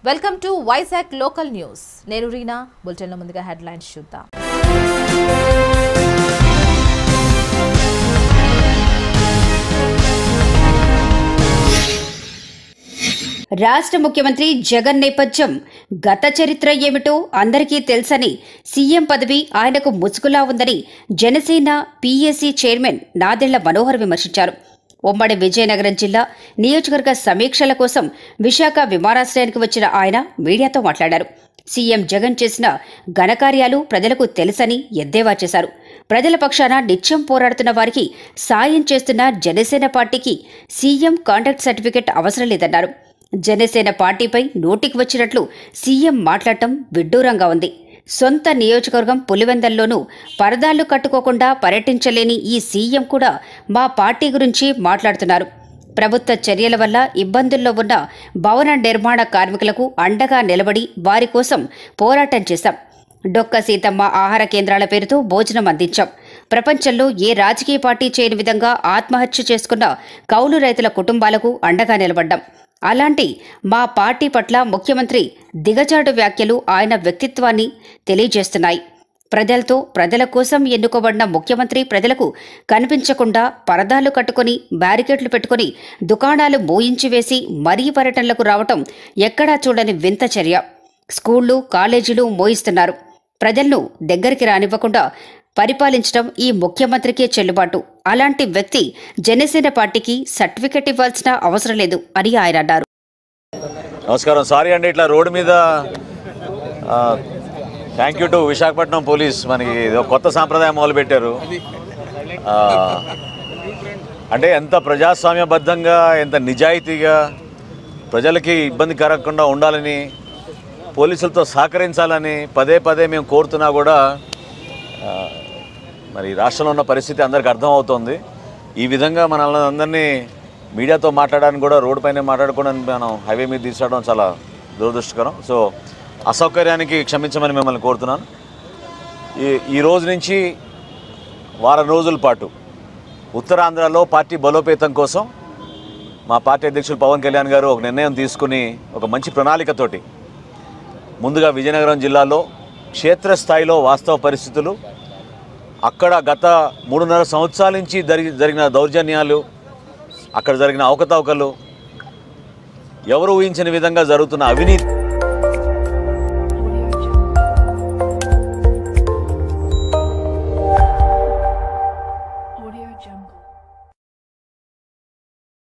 welcome to Vizag local news నేను రీనా బులెటిన్లో ముందుగా హెడ్లైన్స్ చూద్దాం రాష్ట్ర ముఖ్యమంత్రి జగన్ నేపథ్యం గత చరిత్ర ఏమిటో అందరికీ తెలుసని సీఎం పదవి ఆయనకు ముసుగులా ఉందని జనసేన పీఏసీ చైర్మన్ నాదెళ్ల మనోహర్ విమర్శించారు ఉమ్మడి విజయనగరం జిల్లా నియోజకవర్గ సమీక్షల కోసం విశాఖ విమానాశ్రయానికి వచ్చిన ఆయన మీడియాతో మాట్లాడారు సీఎం జగన్ చేసిన ఘనకార్యాలు ప్రజలకు తెలుసని ఎద్దేవా చేశారు ప్రజల పక్షాన నిత్యం పోరాడుతున్న వారికి సాయం చేస్తున్న జనసేన పార్టీకి సీఎం కాంటాక్ట్ సర్టిఫికెట్ అవసరం లేదన్నారు జనసేన పార్టీపై నోటికి వచ్చినట్లు సీఎం మాట్లాడటం విడ్డూరంగా ఉంది సొంత నియోజకవర్గం పులివెందల్లోనూ పరదాలు కట్టుకోకుండా పర్యటించలేని ఈ సీఎం కూడా మా పార్టీ గురించి మాట్లాడుతున్నారు ప్రభుత్వ చర్యల వల్ల ఇబ్బందుల్లో ఉన్న భవన నిర్మాణ కార్మికులకు అండగా నిలబడి వారి కోసం పోరాటం చేశాం డొక్క సీతమ్మ ఆహార కేంద్రాల పేరుతో భోజనం అందించాం ప్రపంచంలో ఏ రాజకీయ పార్టీ చేయని విధంగా ఆత్మహత్య చేసుకున్న కౌలు రైతుల కుటుంబాలకు అండగా నిలబడ్డాం అలాంటి మా పార్టీ పట్ల ముఖ్యమంత్రి దిగజాడు వ్యాఖ్యలు ఆయన వ్యక్తిత్వాన్ని తెలియజేస్తున్నాయి ప్రజలతో ప్రజల కోసం ఎన్నుకోబడిన ముఖ్యమంత్రి ప్రజలకు కనిపించకుండా పరదాలు కట్టుకొని బ్యారికేడ్లు పెట్టుకొని దుకాణాలు మోయించి వేసి మరీ పర్యటనలకు రావటం ఎక్కడా చూడని వింత చర్య స్కూళ్లు కాలేజీలు మోయిస్తున్నారు ప్రజలను దగ్గరికి రానివ్వకుండా పరిపాలించడం ఈ ముఖ్యమంత్రికే చెల్లుబాటు అలాంటి వ్యక్తి జనసేన పార్టీకి సర్టిఫికెట్ ఇవ్వాల్సిన అవసరం లేదు అని ఆయన అన్నారు నమస్కారం సారీ అండి ఇట్లా రోడ్డు మీద thank you to Visakhapatnam police మనకి ఇది ఒక కొత్త సాంప్రదాయం మొదలుపెట్టారు ఆ, అంటే ఎంత ప్రజాస్వామ్యబద్ధంగా ఎంత నిజాయితీగా ప్రజలకి ఇబ్బంది కలగకుండా ఉండాలని పోలీసులతో సహకరించాలని పదే పదే మేము కోరుతున్నా కూడా ఆ, మరి రాష్ట్రంలో ఉన్న పరిస్థితి అందరికి అర్థమవుతోంది ఈ విధంగా మనల్ని అందరినీ మీడియాతో మాట్లాడడానికి కూడా రోడ్డు పైన మాట్లాడుకోవడానికి మనం హైవే మీద తీసుకురావడం చాలా దురదృష్టకరం సో అసౌకర్యానికి క్షమించమని మిమ్మల్ని కోరుతున్నాను ఈ ఈ రోజు నుంచి వారం రోజుల పాటు ఉత్తరాంధ్రలో పార్టీ బలోపేతం కోసం మా పార్టీ అధ్యక్షులు పవన్ కళ్యాణ్ గారు ఒక నిర్ణయం తీసుకుని ఒక మంచి ప్రణాళికతోటి ముందుగా విజయనగరం జిల్లాలో క్షేత్రస్థాయిలో వాస్తవ పరిస్థితులు అక్కడ గత మూడున్నర సంవత్సరాల నుంచి జరిగి జరిగిన దౌర్జన్యాలు అక్కడ జరిగిన అవకతవకలు ఎవరు ఊహించని విధంగా జరుగుతున్న అవినీతి